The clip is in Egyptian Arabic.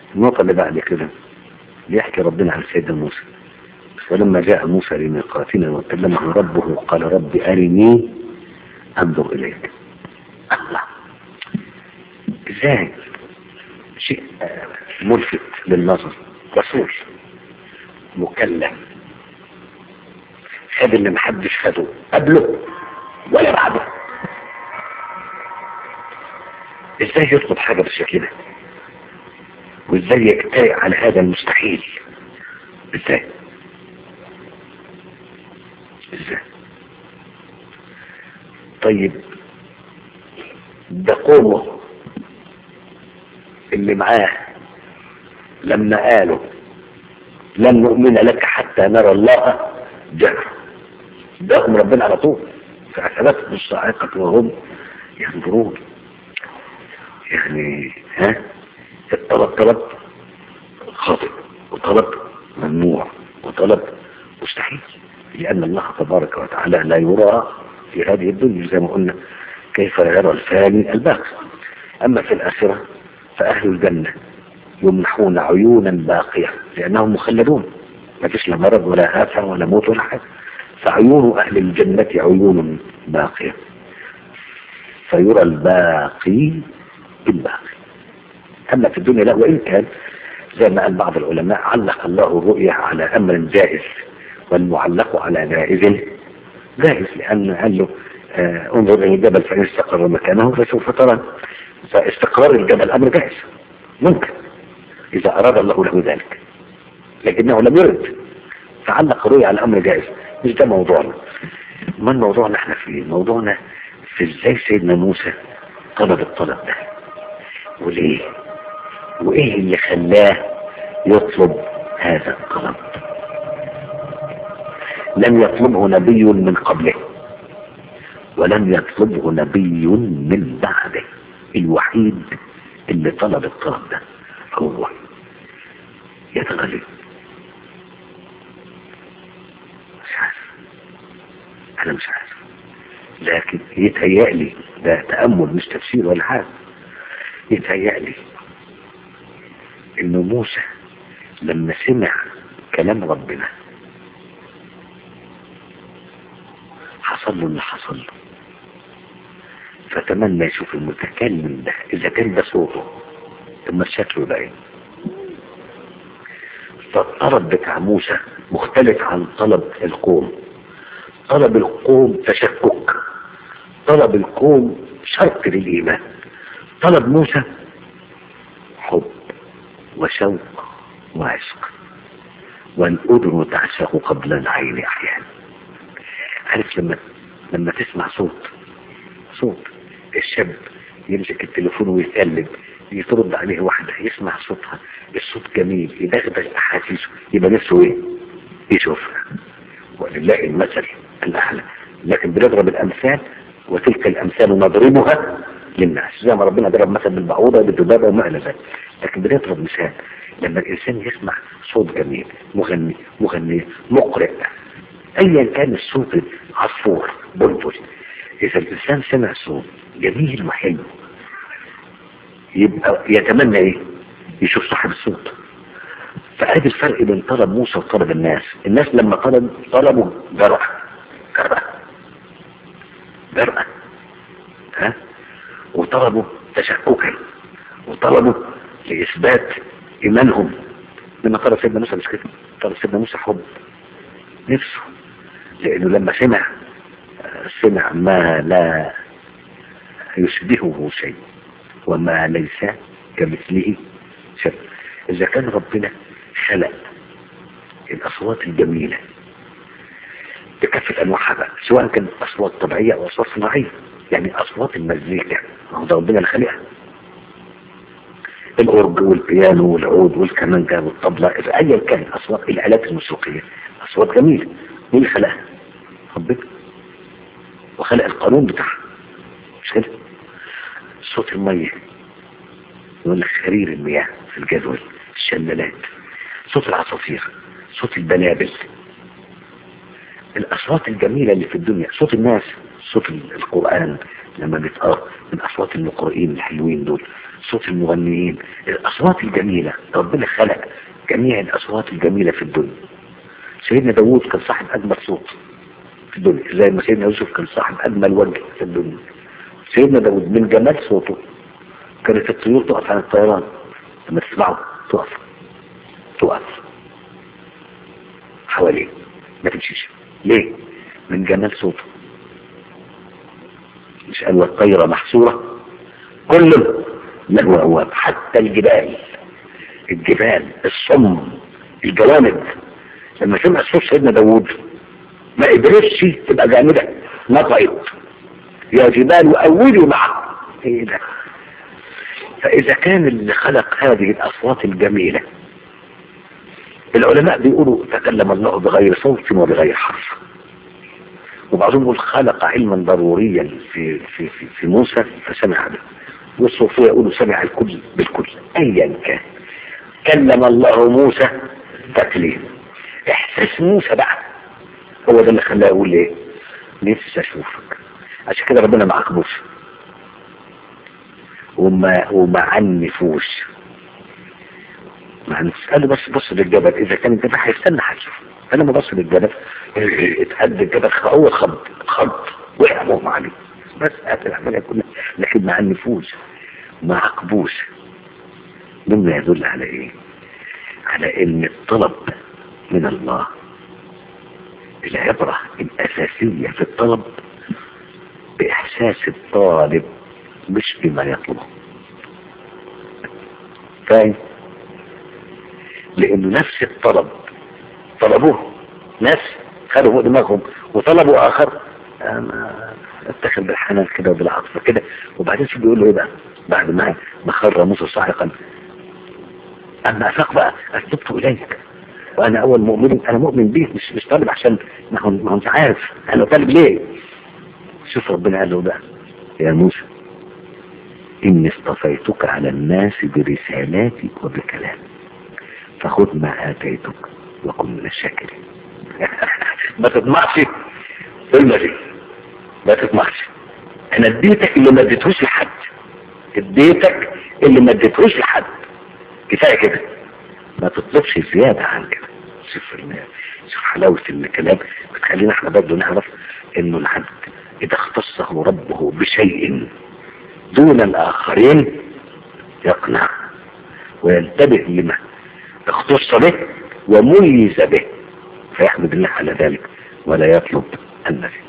النقطة اللي بعد كده بيحكي ربنا عن سيدنا موسى فلما جاء موسى لميقاتنا وكلمه ربه قال رب أرني أنظر إليك الله ازاي شيء آه، ملفت للنظر رسول مكلم خد اللي محدش خده قبله ولا بعده ازاي يطلب حاجة بالشكل ده وازاي يجترئ على هذا المستحيل ازاي ازاي طيب ده قومه اللي معاه لما قالوا لن نؤمن لك حتى نرى الله جهر داهم ربنا على طول فأخذتهم الصاعقة وهم ينظرون يعني ها الطلب طلب خاطئ وطلب ممنوع وطلب مستحيل لأن الله تبارك وتعالى لا يرى في هذه الدنيا زي ما قلنا كيف يرى الفاني الباقي أما في الآخرة فأهل الجنة يمنحون عيونا باقية لأنهم مخلدون ما فيش لا مرض ولا آفة ولا موت ولا حاجة فعيون أهل الجنة عيون باقية فيرى الباقي بالباقي أما في الدنيا لا وإن كان زي ما قال بعض العلماء علق الله الرؤية على أمر جائز والمعلق على جائز جائز لأن قال له آه انظر إلى الجبل فإن استقر مكانه فسوف ترى فاستقرار الجبل أمر جائز ممكن إذا أراد الله له ذلك لكنه لم يرد فعلق الرؤية على أمر جائز مش ده موضوعنا ما موضوعنا احنا فيه موضوعنا في ازاي سيدنا موسى طلب الطلب ده وليه وايه اللي خلاه يطلب هذا الطلب لم يطلبه نبي من قبله ولم يطلبه نبي من بعده الوحيد اللي طلب الطلب ده هو يتغلب مش عارف انا مش عارف لكن يتهيألي ده تأمل مش تفسير ولا حاجة يتهيألي ان موسى لما سمع كلام ربنا حصل له اللي حصل له فتمنى يشوف المتكلم ده اذا كان ده صوته ثم شكله ده ايه فالطلب بتاع موسى مختلف عن طلب القوم طلب القوم تشكك طلب القوم شرط للإيمان طلب موسى حب وشوق وعشق والأذن تعشق قبل العين أحيانا عارف لما لما تسمع صوت صوت الشاب يمسك التليفون ويتقلب يترد عليه واحدة يسمع صوتها الصوت جميل يدغدغ أحاسيسه يبقى نفسه ايه يشوفها ولله المثل الأعلى لكن بنضرب الأمثال وتلك الأمثال نضربها للناس زي ما ربنا ضرب مثل بالبعوضة بالذبابة وما إلى ذلك لكن بنضرب مثال لما الإنسان يسمع صوت جميل مغني مغنية مقرئ أيا كان الصوت عصفور بلبل إذا الإنسان سمع صوت جميل وحلو يبقى يتمنى إيه؟ يشوف صاحب الصوت فادي الفرق بين طلب موسى وطلب الناس الناس لما طلب طلبوا جرأة جرأة جرأة ها وطلبوا تشككا وطلبوا لإثبات إيمانهم لما طلب سيدنا موسى مش كده طلب سيدنا موسى حب نفسه لأنه لما سمع سمع ما لا يشبهه شيء وما ليس كمثله شيء إذا كان ربنا خلق الأصوات الجميلة بكافة أنواعها بقى سواء كانت أصوات طبيعية أو أصوات صناعية يعني أصوات المزيكا ما هو ده ربنا اللي خلقها الأورج والبيانو والعود والكمانجا والطبلة أيا كان أصوات الآلات الموسيقية أصوات جميلة مين اللي خلقها؟ ربنا وخلق القانون بتاعها مش كده؟ صوت المية يقول لك خرير المياه في الجدول الشلالات صوت العصافير صوت البلابل الأصوات الجميلة اللي في الدنيا صوت الناس صوت القرآن لما بيتقرأ من أصوات المقرئين الحلوين دول صوت المغنيين الأصوات الجميلة ربنا خلق جميع الأصوات الجميلة في الدنيا سيدنا داوود كان صاحب أجمل صوت في الدنيا زي ما سيدنا يوسف كان صاحب أجمل وجه في الدنيا سيدنا داوود من جمال صوته كانت الطيور تقف عن الطيران لما تسمعه تقف تقف حواليه ما تمشيش ليه من جمال صوته مش قال والطيرة محصورة كل له أواب حتى الجبال الجبال الصم الجوانب لما سمع صوت سيدنا داوود ما قدرتش تبقى جامدة نطقت يا جبال أولي معه ايه ده فإذا كان اللي خلق هذه الأصوات الجميلة العلماء بيقولوا تكلم الله بغير صوت وبغير حرف وبعضهم يقول خلق علما ضروريا في في في, في موسى فسمع به والصوفية يقولوا سمع الكل بالكل ايا كان كلم الله موسى تكليم احساس موسى بقى هو ده اللي خلاه يقول ايه نفسي اشوفك عشان كده ربنا معاك موسى وما ومع النفوس مع النفوس قال له بس بص للجبل اذا كان الجبل هيستنى هتشوف انا ما بص للجبل اتهد الجبل هو خض خض وقع مغمى عليه بس هات العمليه كلها لكن مع النفوس مع قبوس مما يدل على ايه على ان الطلب من الله العبرة الأساسية في الطلب بإحساس الطالب مش بما يطلبه فاهم لأنه نفس الطلب طلبوه ناس خدوا فوق دماغهم وطلبوا آخر أنا اتخذ بالحنان كده وبالعطف كده وبعدين شو بيقول له ايه بقى بعد ما ما خر موسى صاعقا اما افاق بقى اتبت اليك وانا اول مؤمن انا مؤمن بيك مش مش طالب عشان ما هو ما هو انت عارف انا طالب ليه شوف ربنا قال له بقى يا موسى اني اصطفيتك على الناس برسالاتي وبكلامي فخذ ما اتيتك وكن من الشاكرين ما تطمعش قلنا دي ما تطمعش انا اديتك اللي ما اديتهوش لحد اديتك اللي ما اديتهوش لحد كفايه كده ما تطلبش زياده عن كده شوف شوف حلاوه الكلام بتخلينا احنا برضه نعرف انه العبد اذا اختصه ربه بشيء دون الاخرين يقنع وينتبه لما اختص به وميز به فيحمد الله على ذلك ولا يطلب النفي